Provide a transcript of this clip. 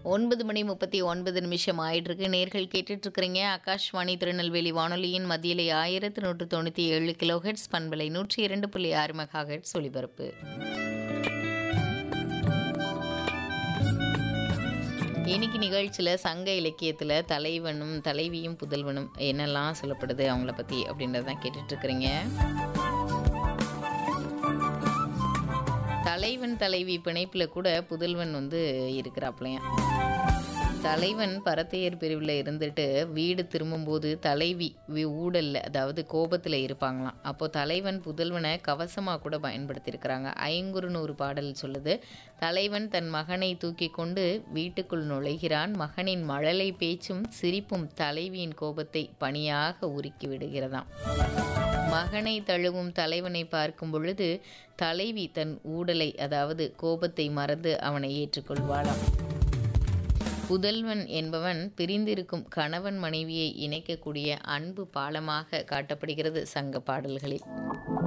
ஒன்பது மணி முப்பத்தி ஒன்பது நிமிஷம் ஆயிட்டிருக்கு நேர்கள் கேட்டுட்டு இருக்கிறீங்க ஆகாஷ்வாணி திருநெல்வேலி வானொலியின் மத்தியிலே ஆயிரத்து நூற்று தொண்ணூற்றி ஏழு கிலோ ஹெட்ஸ் பண்பலை நூற்றி இரண்டு புள்ளி ஆறு மெகா ஹெட்ஸ் ஒலிபரப்பு இன்னைக்கு நிகழ்ச்சியில் சங்க இலக்கியத்தில் தலைவனும் தலைவியும் புதல்வனும் என்னெல்லாம் சொல்லப்படுது அவங்கள பற்றி அப்படின்றதான் கேட்டுட்டு இருக்கிறீங்க தலைவன் தலைவி பிணைப்பில் கூட புதல்வன் வந்து இருக்கிறாப்லையாம் தலைவன் பரத்தையர் பிரிவில் இருந்துட்டு வீடு திரும்பும்போது தலைவி வி- ஊடல்ல அதாவது கோபத்தில் இருப்பாங்களாம் அப்போ தலைவன் புதல்வனை கவசமாக கூட பயன்படுத்தியிருக்கிறாங்க ஐங்குறுநூறு பாடல் சொல்லுது தலைவன் தன் மகனை தூக்கி கொண்டு வீட்டுக்குள் நுழைகிறான் மகனின் மழலை பேச்சும் சிரிப்பும் தலைவியின் கோபத்தை பணியாக உருக்கி விடுகிறதாம் மகனை தழுவும் தலைவனை பார்க்கும் பொழுது தலைவி தன் ஊடலை அதாவது கோபத்தை மறந்து அவனை ஏற்றுக்கொள்வாளாம் புதல்வன் என்பவன் பிரிந்திருக்கும் கணவன் மனைவியை இணைக்கக்கூடிய அன்பு பாலமாக காட்டப்படுகிறது சங்க பாடல்களில்